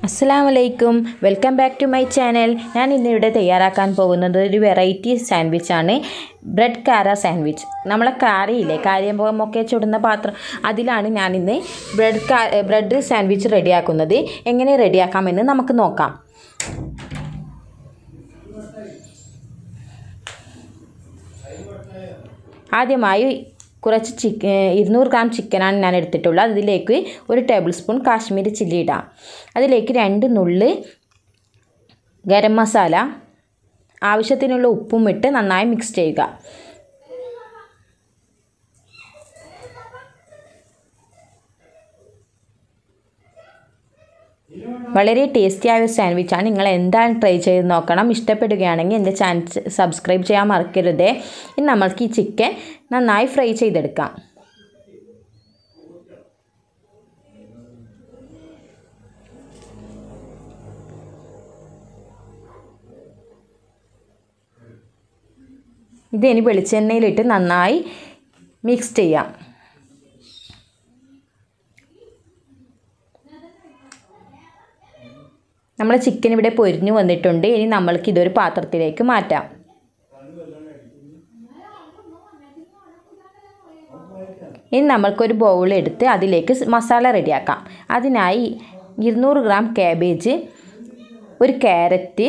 അസ്സാം വലൈക്കും welcome back to my channel ഞാൻ ഇന്നിവിടെ തയ്യാറാക്കാൻ പോകുന്നത് ഒരു വെറൈറ്റി സാൻഡ്വിച്ചാണ് ബ്രെഡ് കാര സാൻഡ്വിച്ച് നമ്മളെ കാരയില്ലേ കാര്യമ്പമൊക്കെ ചുടുന്ന പാത്രം അതിലാണ് ഞാനിന്ന് ബ്രെഡ് കാ ബ്രെഡ് സാൻഡ്വിച്ച് റെഡിയാക്കുന്നത് എങ്ങനെ റെഡിയാക്കാമെന്ന് നമുക്ക് നോക്കാം ആദ്യമായി കുറച്ച് ചിക്ക ഇരുന്നൂറ് ഗ്രാം ചിക്കനാണ് ഞാൻ എടുത്തിട്ടുള്ളത് അതിലേക്ക് ഒരു ടേബിൾ സ്പൂൺ കാശ്മീരി ചില്ലി ഇടാം അതിലേക്ക് രണ്ട് നുള്ള് ഗരം മസാല ആവശ്യത്തിനുള്ള ഉപ്പും ഇട്ട് നന്നായി മിക്സ് ചെയ്യുക വളരെ ടേസ്റ്റിയായ ഒരു സാൻഡ്വിച്ചാണ് നിങ്ങൾ എന്താണ് ട്രൈ ചെയ്ത് നോക്കണം ഇഷ്ടപ്പെടുകയാണെങ്കിൽ എൻ്റെ ചാനൽ സബ്സ്ക്രൈബ് ചെയ്യാൻ മറക്കരുതേ ഇനി നമ്മൾക്ക് ഈ ചിക്കൻ നന്നായി ഫ്രൈ ചെയ്തെടുക്കാം ഇത് ഇനി വെളിച്ചെണ്ണയിലിട്ട് നന്നായി മിക്സ് ചെയ്യാം നമ്മുടെ ചിക്കൻ ഇവിടെ പൊരിഞ്ഞു വന്നിട്ടുണ്ട് ഇനി നമ്മൾക്ക് ഇതൊരു പാത്രത്തിലേക്ക് മാറ്റാം ഇനി നമ്മൾക്കൊരു ബൗൾ എടുത്ത് അതിലേക്ക് മസാല റെഡിയാക്കാം അതിനായി ഇരുന്നൂറ് ഗ്രാം കാബേജ് ഒരു ക്യാരറ്റ്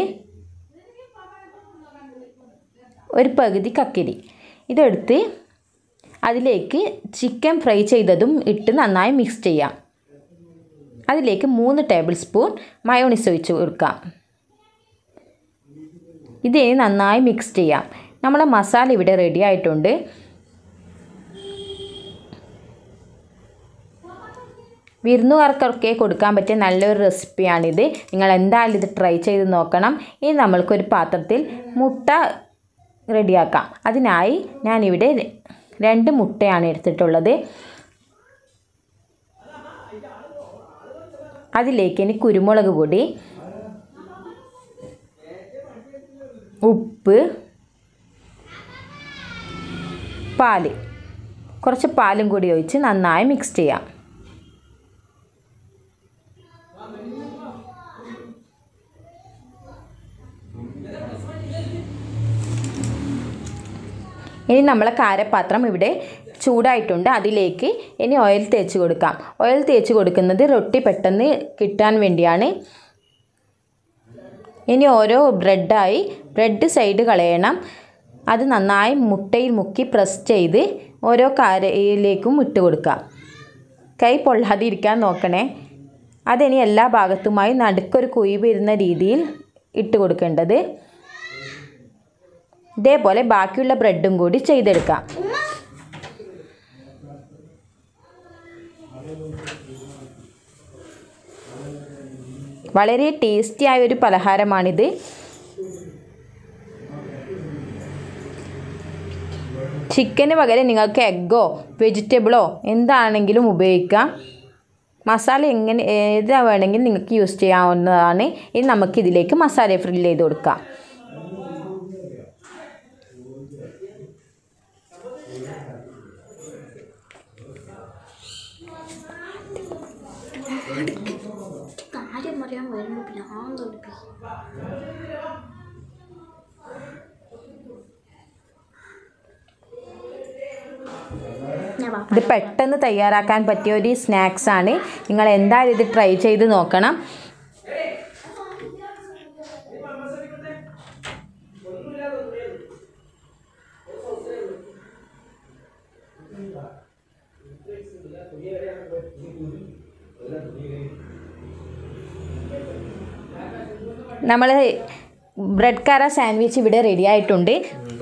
ഒരു പകുതി കക്കിരി ഇതെടുത്ത് അതിലേക്ക് ചിക്കൻ ഫ്രൈ ചെയ്തതും ഇട്ട് നന്നായി മിക്സ് ചെയ്യാം അതിലേക്ക് മൂന്ന് ടേബിൾ സ്പൂൺ മയോണിസ് ഒഴിച്ച് കൊടുക്കാം ഇത് ഇനി നന്നായി മിക്സ് ചെയ്യാം നമ്മളെ മസാല ഇവിടെ റെഡി ആയിട്ടുണ്ട് വിരുന്നുകാർക്കൊക്കെ കൊടുക്കാൻ പറ്റിയ നല്ലൊരു റെസിപ്പിയാണിത് നിങ്ങൾ എന്തായാലും ഇത് ട്രൈ ചെയ്ത് നോക്കണം ഇനി നമ്മൾക്കൊരു പാത്രത്തിൽ മുട്ട റെഡിയാക്കാം അതിനായി ഞാനിവിടെ രണ്ട് മുട്ടയാണ് എടുത്തിട്ടുള്ളത് അതിലേക്ക് ഇനി കുരുമുളക് പൊടി ഉപ്പ് പാല് കുറച്ച് പാലും കൂടി ഒഴിച്ച് നന്നായി മിക്സ് ചെയ്യാം ഇനി നമ്മളെ കാരപ്പാത്രം ഇവിടെ ചൂടായിട്ടുണ്ട് അതിലേക്ക് ഇനി ഓയിൽ തേച്ച് കൊടുക്കാം ഓയിൽ തേച്ച് കൊടുക്കുന്നത് റൊട്ടി പെട്ടെന്ന് കിട്ടാൻ വേണ്ടിയാണ് ഇനി ഓരോ ബ്രെഡായി ബ്രെഡ് സൈഡ് കളയണം അത് നന്നായി മുട്ടയിൽ മുക്കി പ്രസ് ചെയ്ത് ഓരോ കാരയിലേക്കും ഇട്ട് കൊടുക്കാം കൈ പൊള്ളാതിരിക്കാൻ നോക്കണേ അതിനി എല്ലാ ഭാഗത്തുമായി നടുക്കൊരു കുഴി വരുന്ന രീതിയിൽ ഇട്ട് കൊടുക്കേണ്ടത് ഇതേപോലെ ബാക്കിയുള്ള ബ്രെഡും കൂടി ചെയ്തെടുക്കാം വളരെ ടേസ്റ്റിയായ ഒരു പലഹാരമാണിത് ചിക്കന് പകരം നിങ്ങൾക്ക് എഗ്ഗോ വെജിറ്റബിളോ എന്താണെങ്കിലും ഉപയോഗിക്കാം മസാല എങ്ങനെ ഏതാ വേണമെങ്കിൽ നിങ്ങൾക്ക് യൂസ് ചെയ്യാവുന്നതാണ് ഇനി നമുക്കിതിലേക്ക് മസാല ഫില്ല് ചെയ്ത് കൊടുക്കാം കാര്യം പറയാൻ വരുമ്പോ ഭ്രാന്ത് പിടിപ്പിക്കും. ഞാൻ വാ. ഇത് പെട്ടെന്ന് തയ്യാറാക്കാൻ പറ്റിയ ഒരു സ്നാക്സ് ആണ് നിങ്ങൾ എന്തായാലും ഇത് ട്രൈ ചെയ്ത് നോക്കണം നമ്മൾ ബ്രെഡ് കാര സാൻഡ്വിച്ച് ഇവിടെ റെഡി ആയിട്ടുണ്ട്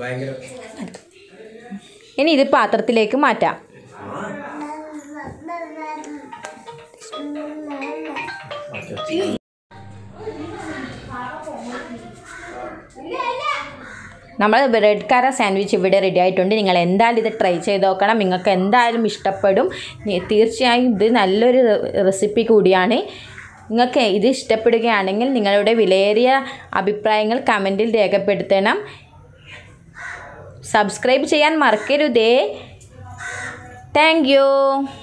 ഇനി ഇത് പാത്രത്തിലേക്ക് മാറ്റാം നമ്മൾ ബ്രെഡ് കാര സാൻഡ്വിച്ച് ഇവിടെ റെഡി ആയിട്ടുണ്ട് നിങ്ങൾ എന്തായാലും ഇത് ട്രൈ ചെയ്ത് നോക്കണം നിങ്ങൾക്ക് എന്തായാലും ഇഷ്ടപ്പെടും നി- തീർച്ചയായും ഇത് നല്ലൊരു റെസിപ്പി കൂടിയാണ് നിങ്ങൾക്ക് ഇത് ഇഷ്ടപ്പെടുകയാണെങ്കിൽ നിങ്ങളുടെ വിലയേറിയ അഭിപ്രായങ്ങൾ കമൻറ്റിൽ രേഖപ്പെടുത്തണം സബ്സ്ക്രൈബ് ചെയ്യാൻ മറക്കരുതേ താങ്ക് യു